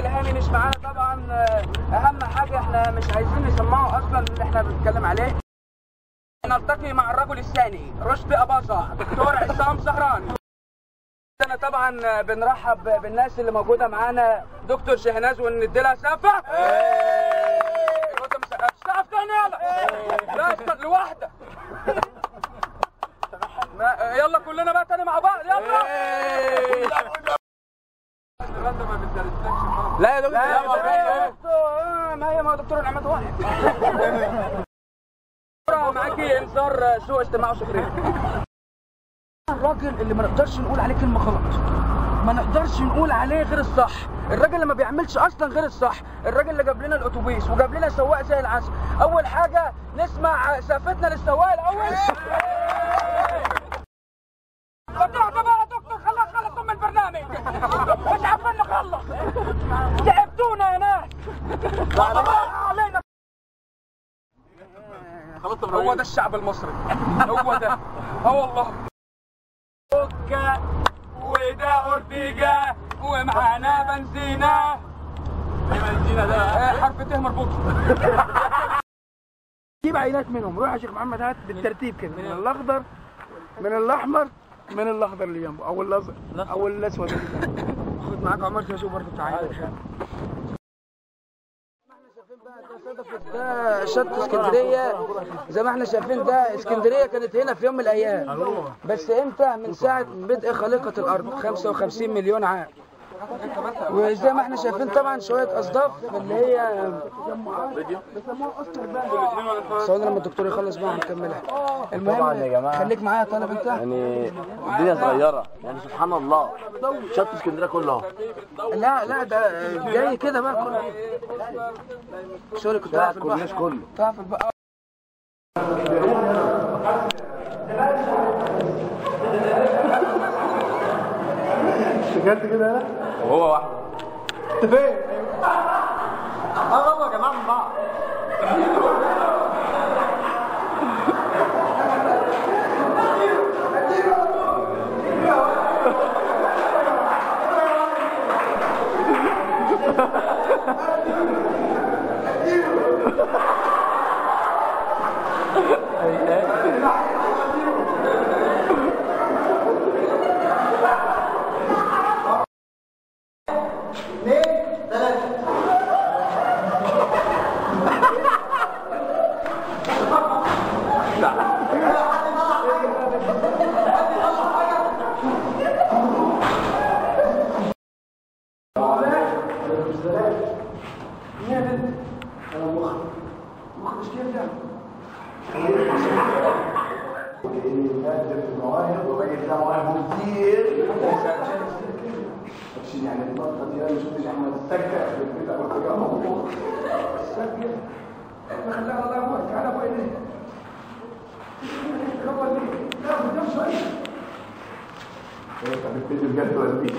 الراجل هاني مش معانا طبعا آه، اهم حاجه احنا مش عايزين نسمعه اصلا اللي احنا بنتكلم عليه نلتقي مع الرجل الثاني رشدي اباظه دكتور عصام زهران انا طبعا بنرحب بالناس اللي موجوده معانا دكتور شهناز ونديلها سقفه انت مسقف سقف تاني يلا لا اسكت لوحدك ما- يلا كلنا بقى تاني مع بعض يلا لا يا دكتور لا يا دكتور ما هي ما هو دكتور العماد واحد معاكي انذار سوء استماع وسخريه الراجل اللي ما نقدرش نقول عليه كلمه غلط ما نقدرش نقول عليه غير الصح الراجل اللي ما بيعملش اصلا غير الصح الراجل اللي جاب لنا الاتوبيس وجاب لنا سواق زي العسل اول حاجه نسمع سقفتنا للسواق الاول فتروح بقى يا دكتور خلاص خلصوا من البرنامج مش عارفين نخلص تعبتونا يا ناس علينا هو ده الشعب المصري هو ده اه والله اوكا وده اورتيجا ومعانا بنزينة بنزينة ده حرف ت مربوط جيب عينات منهم روح يا شيخ محمد هات بالترتيب كده من الاخضر من الاحمر من الاخضر اللي جنبه او الازرق او الاسود اللي جنبه خد معاك عمر تشوف برضه تعالى ده شط اسكندريه زي ما احنا شايفين ده اسكندريه كانت هنا في يوم من الايام بس امتى من ساعه بدء خليقه الارض 55 مليون عام وزي ما احنا شايفين طبعا شويه اصداف اللي هي ثواني لما الدكتور يخلص بقى هنكملها المهم طبعاً يا جماعة. خليك معايا يا طالب انت يعني الدنيا صغيرة يعني سبحان الله شط اسكندرية كله اهو لا لا ده جاي كده بقى كله سوري كنت لا قاعد في البحر الكورنيش كله كنت قاعد في البحر اشتغلت كده وهو واحد انت فين؟ قربوا يا جماعة من بعض يعني النقطة دي انا شفتش احمد السكة في البيت او حاجة هو السكة احنا خلاها الله يبارك تعالى ابو ايدي خبر ليه لا قدام شوية طب الفيديو بجد ولا ايه؟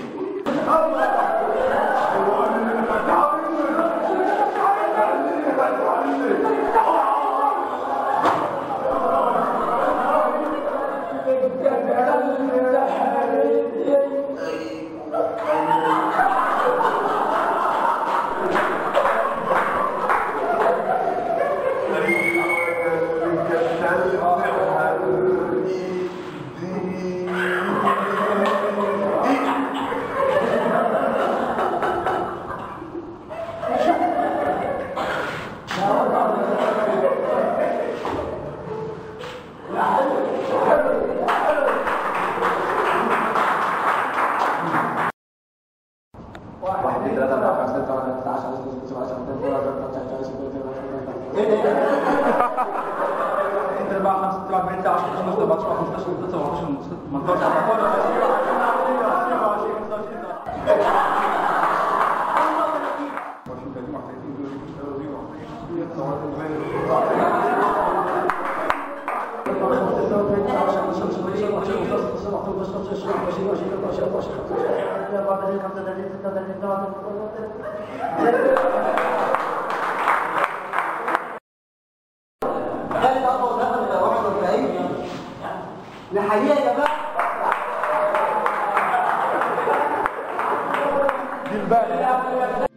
واحد اثنين ثلاثة أربعة خمسة ستة سبعة ثمانية تسعة عشرة 11 12 13 14 أربعة خمسة ستة أربعة تسعة عشرة 15 14 15 17 18 الحقيقه يا جماعه دي الباقي